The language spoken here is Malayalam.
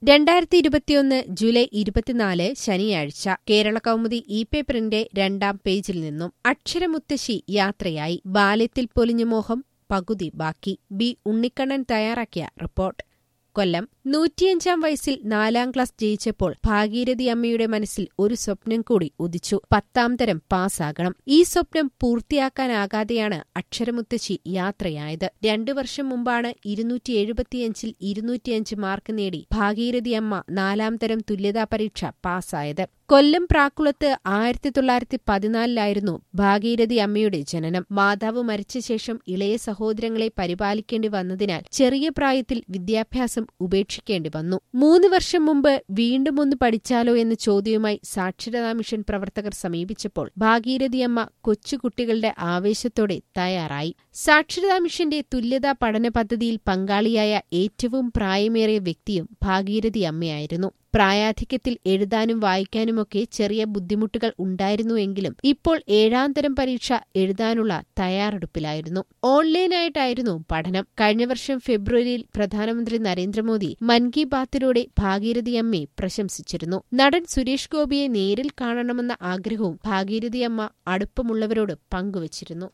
രണ്ടായിരത്തി ഇരുപത്തിയൊന്ന് ജൂലൈ ഇരുപത്തിനാല് ശനിയാഴ്ച കേരള കൗമുദി ഇ പേപ്പറിന്റെ രണ്ടാം പേജിൽ നിന്നും അക്ഷരമുത്തശ്ശി യാത്രയായി ബാല്യത്തിൽ പൊലിഞ്ഞു മോഹം പകുതി ബാക്കി ബി ഉണ്ണിക്കണ്ണൻ തയ്യാറാക്കിയ റിപ്പോർട്ട് കൊല്ലം നൂറ്റിയഞ്ചാം വയസ്സിൽ നാലാം ക്ലാസ് ജയിച്ചപ്പോൾ ഭാഗീരഥി അമ്മയുടെ മനസ്സിൽ ഒരു സ്വപ്നം കൂടി ഉദിച്ചു പത്താം തരം പാസ്സാകണം ഈ സ്വപ്നം പൂർത്തിയാക്കാനാകാതെയാണ് അക്ഷരമുത്തശ്ശി യാത്രയായത് രണ്ടു വർഷം മുമ്പാണ് ഇരുന്നൂറ്റി എഴുപത്തിയഞ്ചിൽ ഇരുന്നൂറ്റിയഞ്ച് മാർക്ക് നേടി ഭാഗീരഥി അമ്മ നാലാം തരം തുല്യതാ പരീക്ഷ പാസ്സായത് കൊല്ലം പ്രാക്കുളത്ത് ആയിരത്തി തൊള്ളായിരത്തി പതിനാലിലായിരുന്നു ഭാഗീരഥി അമ്മയുടെ ജനനം മാതാവ് മരിച്ച ശേഷം ഇളയ സഹോദരങ്ങളെ പരിപാലിക്കേണ്ടി വന്നതിനാൽ ചെറിയ പ്രായത്തിൽ വിദ്യാഭ്യാസം ഉപേക്ഷിക്കേണ്ടി വന്നു മൂന്ന് വർഷം മുമ്പ് വീണ്ടും ഒന്ന് പഠിച്ചാലോ എന്ന ചോദ്യവുമായി സാക്ഷരതാ മിഷൻ പ്രവർത്തകർ സമീപിച്ചപ്പോൾ ഭാഗീരഥിയമ്മ കൊച്ചുകുട്ടികളുടെ ആവേശത്തോടെ തയ്യാറായി സാക്ഷരതാ മിഷന്റെ തുല്യതാ പഠന പദ്ധതിയിൽ പങ്കാളിയായ ഏറ്റവും പ്രായമേറിയ വ്യക്തിയും ഭാഗീരഥി അമ്മയായിരുന്നു പ്രായാധിക്യത്തിൽ എഴുതാനും വായിക്കാനുമൊക്കെ ചെറിയ ബുദ്ധിമുട്ടുകൾ ഉണ്ടായിരുന്നുവെങ്കിലും ഇപ്പോൾ ഏഴാം തരം പരീക്ഷ എഴുതാനുള്ള തയ്യാറെടുപ്പിലായിരുന്നു ഓൺലൈനായിട്ടായിരുന്നു പഠനം കഴിഞ്ഞ വർഷം ഫെബ്രുവരിയിൽ പ്രധാനമന്ത്രി നരേന്ദ്രമോദി മൻ കി ബാത്തിലൂടെ ഭാഗീരഥി അമ്മയെ പ്രശംസിച്ചിരുന്നു നടൻ സുരേഷ് ഗോപിയെ നേരിൽ കാണണമെന്ന ആഗ്രഹവും ഭാഗീരഥി അമ്മ അടുപ്പമുള്ളവരോട് പങ്കുവച്ചിരുന്നു